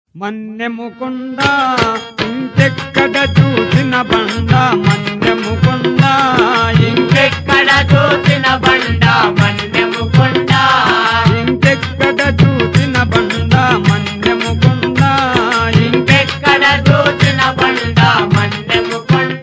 మన్నెముకుండ ఇంకెక్కడ చూసిన బండ మన్నెముకుండ ఇంకెక్కడ చూసిన బండ మన్యము కొండ ఇంకెక్కడ చూసిన బండ మన్నెముకుండ ఇంకెక్కడ చూసిన బండ మన్యము కొండ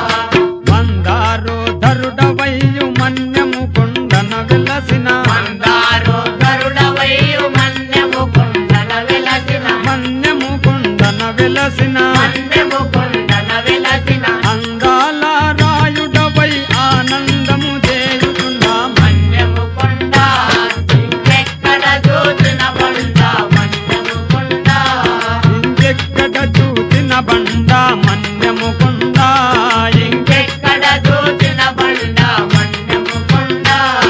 మందారు ధరుడవయ్యు మన్నెముకుండన విలసిన మందారు గరుడవయ్యు మన్యము కొండన వెలసిన మన్నెముకుండన విలసిన మన్యము కొండన వెలసిన అందాల రాయుడవై ఆనందము చేయుచున్నా మన్యము కొండ ఇంకెక్కడ చూసిన బండ మన్యము కొండ ఇంకెక్కడ చూసిన బండ మన్నెముకుండ ఇంకెక్కడ చూసిన బండ మన్యము కొండ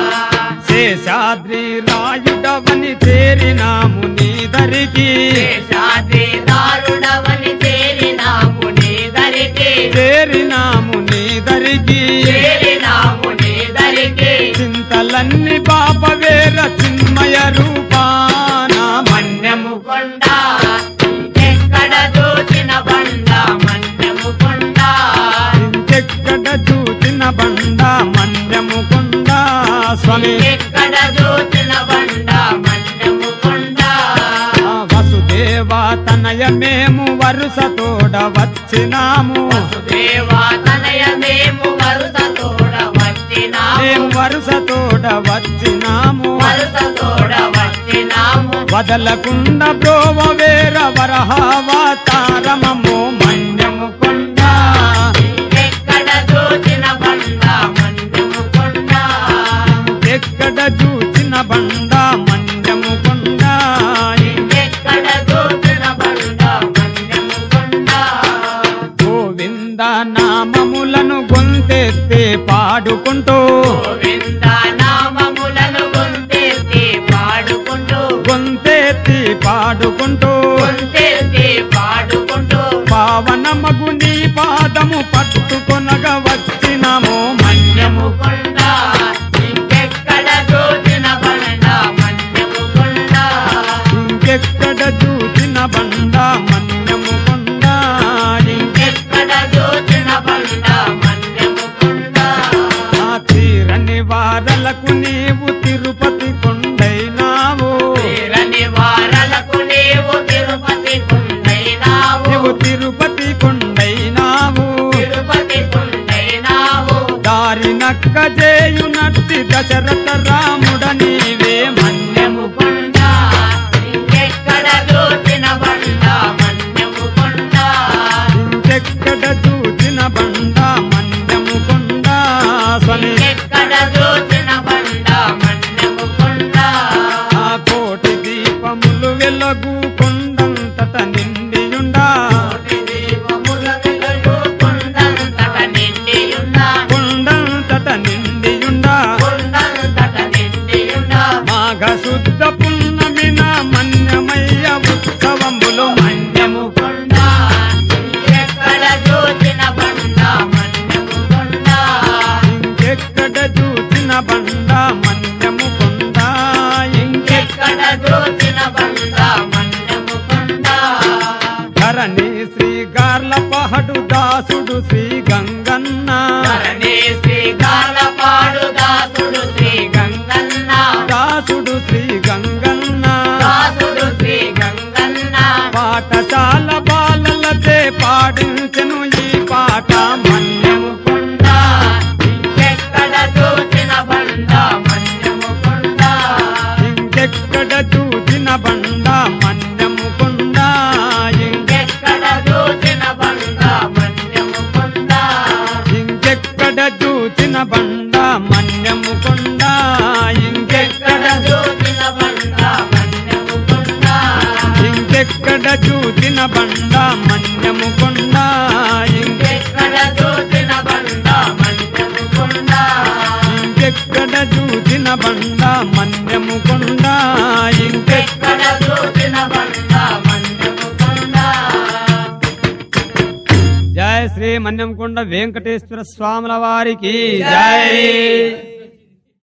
శేషాద్రి రాయుడవని చేరినాము నీదరికి శేషాద్రి దారుడవని చేరినాము నీ దరికి చేరినాము నీదరికి చేరినాము నీ దరికి చింతలన్నీ పాపవేర చిన్మయ రూపాన మన్యము కొండ ఇంకెక్కడ చూసిన బండ మన్యము కొండ ఇంకెక్కడ చూసిన బండ మన్యముకుండ స్వామి ఇంకెక్కడ చూసిన బండ మన్యము కొండ ఆ వసుదేవ తనయ మేము వరుస తోడ వచ్చినాము దేవా తనయ మేము వరుస తోడ వచ్చినాము మేము వరుస తోడ వచ్చినాము వరుస తోడ వచ్చినాము వదలకుండ బ్రోవ వేర వరహావతారమము మన్యము కొండ ఎక్కడ చూసిన బండ మన్యము కొండ ఎక్కడ చూచిన బండ మన్యము కొండ ఎక్కడ చూసిన బండ మన్యము కొండ గోవింద నామములను గొంతెత్తి పాడుకుంటూ గోవింద నామములను గొంతెత్తి పాడుకుంటూ గొంతెత్తి పాడుకుంటూ గొంతెత్తి పాడుకుంటూ పావనమగు నీ పాదము పట్టుకొనగా వచ్చినాము మన్యము కొండ ఇంకెక్కడ చూసిన బండ మన్యము కొండ ఇంకెక్కడ చూచిన బండ మన్యము కొండ ఎక్కడ చూసిన బండ మన్యము కొండ ఆ తీరని వారలకు నీవు తిరుపతి కొండైనావు తీరని వారలకు నీవు తిరుపతి కొండైనావు నీవు తిరుపతి కొండైనావు తిరుపతి కొండైనావు దారి నక్క చేయునట్టి దశరథ రాముడ నీవే మన్యము మన్యము కొండ ఇంకెక్కడ చూసిన బండ మన్యము కొండ ఇంకెక్కడ చూచిన బండ మన్యము కొండ స్వామి ఎక్కడ చూసిన బండ మన్యము కొండ ఆ కోటి దీపములు వెలుగు కొండంతట నిండియుండా కోటి దీపముల వెలుగు కొండంతట నిండియున్నా కొండంతట నిండియుండా కొండంతట నిండియున్నా మాఘ శుద్ధ పున్నమిన మన్యమయ్య ఉత్సవములు మన్యము కొండ ఎక్కడ చూసిన బండ మన్యము కొండ ఇంకెక్కడ చూచిన బండ మన్యము కొండ ఇంకెక్కడ ఎక్కడ చూసిన బండ మన్యము కొండ ధరణి శ్రీ గార్ల పహడు దాసుడు శ్రీ గంగన్న ధరణి శ్రీ గాలపాడు దాసుడు శ్రీ గంగన్న దాసుడు శ్రీ గంగన్న దాసుడు శ్రీ గంగన్న పాఠశాల బాలలచే పాడించెను ఈ పాట మన్యము కొండ ఎక్కడ చూసిన బండ మన్యము కొండ ఇంకెక్కడ చూచిన బండ మన్యము కొండ ఎక్కడ చూసిన బండ మన్యము కొండ ఇంకెక్కడ చూచిన బండ మన్యము కొండ ఎక్కడ చూసిన బండ మన్యము కొండ ఇంకెక్కడ చూచిన బండ మన్యము కొండ ఎక్కడ చూసిన బండ మన్యము కొండ ఇంకెక్కడ చూచిన బండ మన్యము కొండ ఇంకెక్కడ ఎక్కడ చూసిన బండ మన్యము కొండ జయ శ్రీ మన్యం కొండ వెంకటేశ్వర స్వాముల వారికి జై